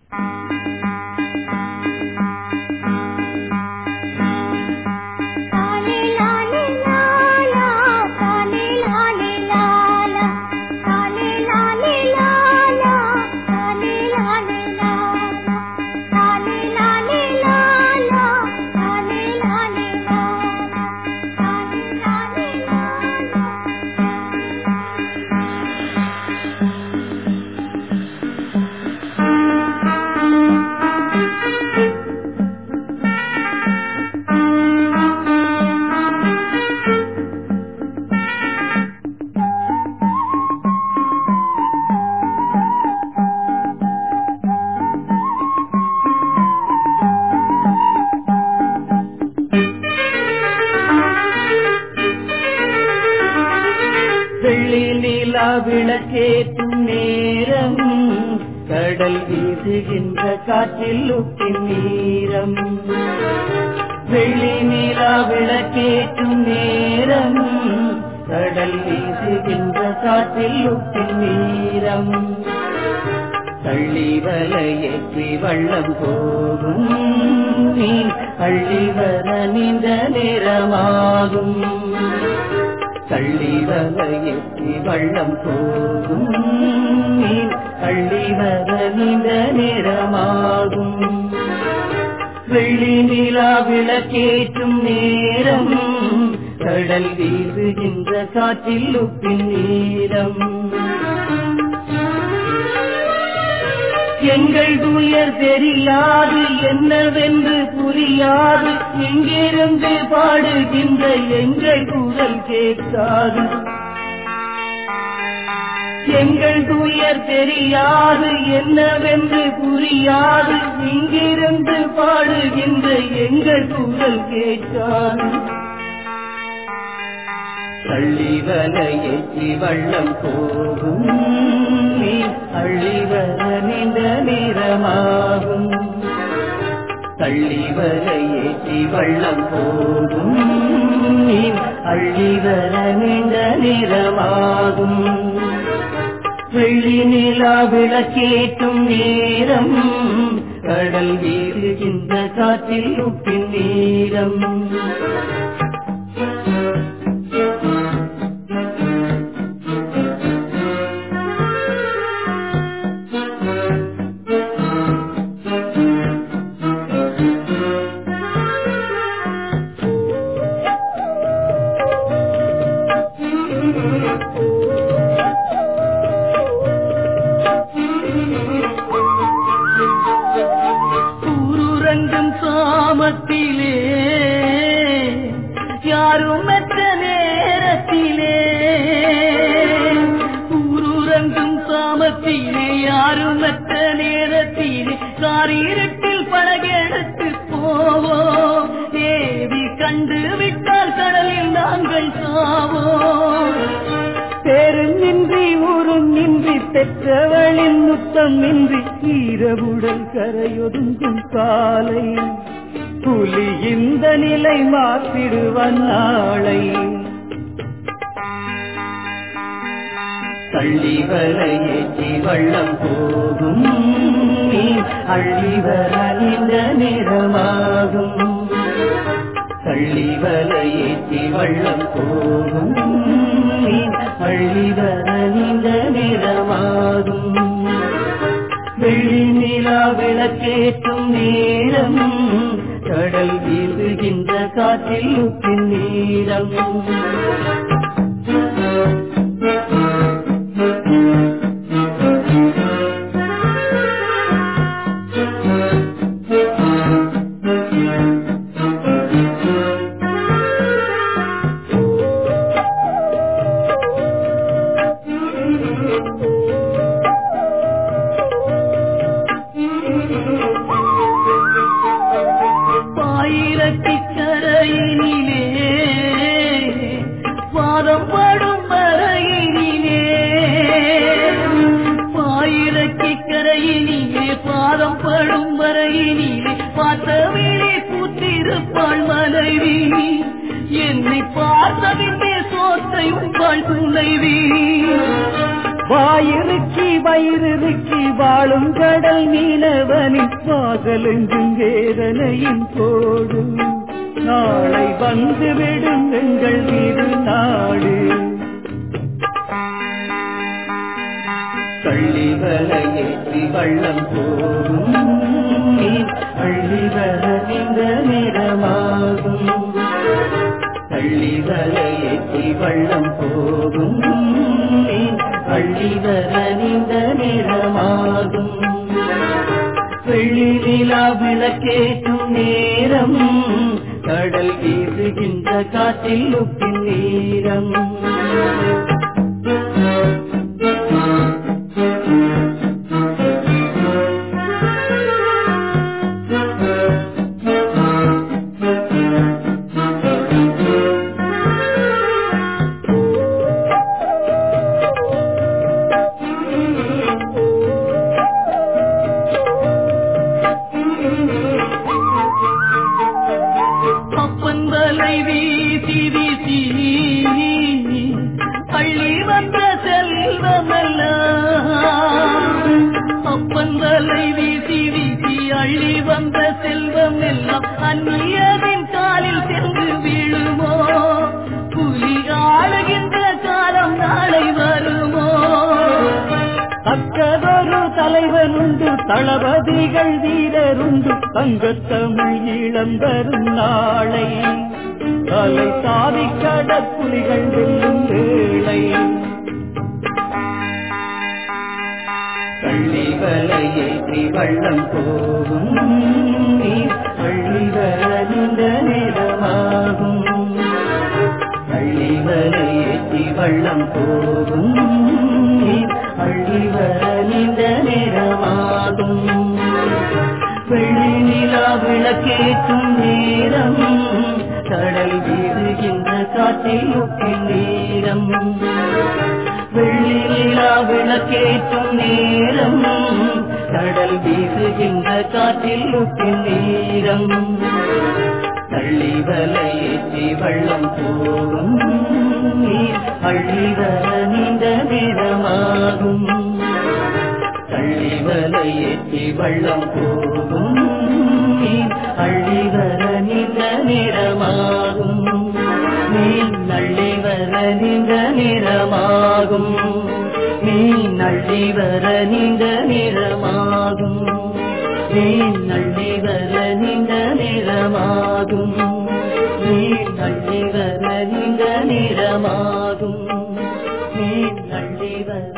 லாலே லாலே லாலா லாலே லாலே லாலா லாலே லாலே லாலா லாலே லாலே லாலா லாலே லாலே லாலா லாலே லாலே லாலா லாலே லாலே வெள்ளி நிலா விளக்கேற்றும் நேரம் கடல் வீசுகின்ற காற்றில் உப்பின் நீரம் வெள்ளி நிலா விளக்கேற்றும் நேரம் கடல் வீசுகின்ற காற்றில் உப்பின் நீரம் தள்ளி வலையேற்றி வள்ளம் போகும் மீன் அள்ளி வர நீண்ட நேரமாகும் தள்ளி வலையேற்றி வள்ளம் போகும் மீன் அள்ளி வர நீண்ட நேரமாகும் வெள்ளி நிலா விளக்கேற்றும் நேரம் கடல் வீசுகின்ற காற்றில் உப்பின் நீரம் எங்கள் துயர் தெரியாது என்னவென்று புரியாது எங்கிருந்து பாடுகின்ற எங்கள் குரல் கேட்காது எங்கள் துயர் தெரியாது என்னவென்று புரியாது இங்கிருந்து பாடுகின்ற எங்கள் குரல் கேட்காது தள்ளி வலையேற்றி வள்ளம் போகும் நீ அள்ளி வர நீண்ட நேரமாகும் தள்ளி வலையேற்றி வள்ளம் போகும் நீ அள்ளி வர நீண்ட நேரமாகும் வெள்ளி நிலா விளக்கேற்றும் நேரம் கடல் வீசுகின்ற காற்றில் உப்பின் நீரம் ஊருறங்கும் சாமத்திலே யாரும் மற்ற நேரத்திலே ஊருறங்கும் சாமத்திலே யாரும் மற்ற நேரத்திலே காரிருட்டில் படகெடுத்து போவோம் தேவி கண்டு விட்டால் கடலில் நாங்கள் சாவோம் பேருந்தின்றி ஊரும் இன்றி பெற்றவளின் முத்தம் இன்றி ஈரவுடல் கரையொதுங்கும் காலை புலி இந்த நிலை மாற்றிடுவன் நாளை தள்ளி வலையேற்றி வள்ளம் போகும் நீ அள்ளி வர இந்த நேரமாகும் தள்ளி வலையேற்றி வள்ளம் போகும் நீ அள்ளி வர இந்த நேரமாகும் வெள்ளி நிலா விளக்கேற்றும் நேரம் கடல் வீசுகின்ற காற்றில் உப்பின் நீரம் பாயிரத்தி கரையினிலே பாதம் படும் வரையினிலே பாயிரத்தி கரையினிலே பாதம் படும் வரையினிலே பார்த்தவிலே பூத்திருப்பாள் மனைவி என்னை பார்த்தவிலே சோத்தை உங்கள் துணைவி வாயிருக்கி வயிறிறுக்கி வாழும் கடல் மீனவனின் வாசலெங்கும் வேதனையின் போடு நாளை வந்து விடும் எங்கள் வீடு நாடு கள்ளி வலையேற்றி வள்ளம் போகும் நீர் அள்ளி வர இந்த நிறமாகும் கள்ளி வலையேற்றி வள்ளம் போகும் நீர் அள்ளி வர இந்த நிறமாகும் வெள்ளி நிலா விளக்கேற்றும் நேரம் கடல் வீசுகின்ற காற்றில் உப்பின் நீரம் அப்பன் வலை வீசி வீசி அள்ளி வந்த செல்வமல்ல அப்பன் வலை வீசி வீசி அள்ளி வந்த செல்வம் எல்லாம் அந்நியரின் காலில் சென்று வீழுமோ புலி ஆளுகின்ற காலம் நாளை வருமோ தக்கதொரு தலைவனுண்டு தளபதிகள் வீரருண்டு தங்கத்தமிழ் ஈழம் வரும் நாளை தலை சாதி கடற்குலிகள் வெல்லும் வேளை கள்ளி வலையேற்றி வள்ளம் போகும் நீர் அள்ளி வர இந்த நேரமாகும் அள்ளி வலையேற்றி வள்ளம் போகும் நீர் அள்ளி வர நீண்ட நேரமாகும் வெள்ளி நிலா விளக்கேற்றும் நேரம் கடல் வீசுகின்ற காற்றில் ஒப்பின் நேரம் வெள்ளி நிலா விளக்கேற்றும் நேரம் கடல் வீசுகின்ற காற்றில் ஒப்பின் நேரம் தள்ளி வலையேற்றி வள்ளம் போகும் நீர் அள்ளி வர நீண்ட நேரமாகும் தள்ளி வலையேற்றி வள்ளம் போகும் நீர் அள்ளி வர நீண்ட நேரமாகும் நீர் நள்ளி வர நீண்ட நேரமாகும் நீ நள்ளி வர நீண்ட நேரமாகும் நீ நள்ளி வர நீண்ட நேரமாகும் நீ நள்ளி வர நீண்ட நேரமாகும் நீ நள்ளி வர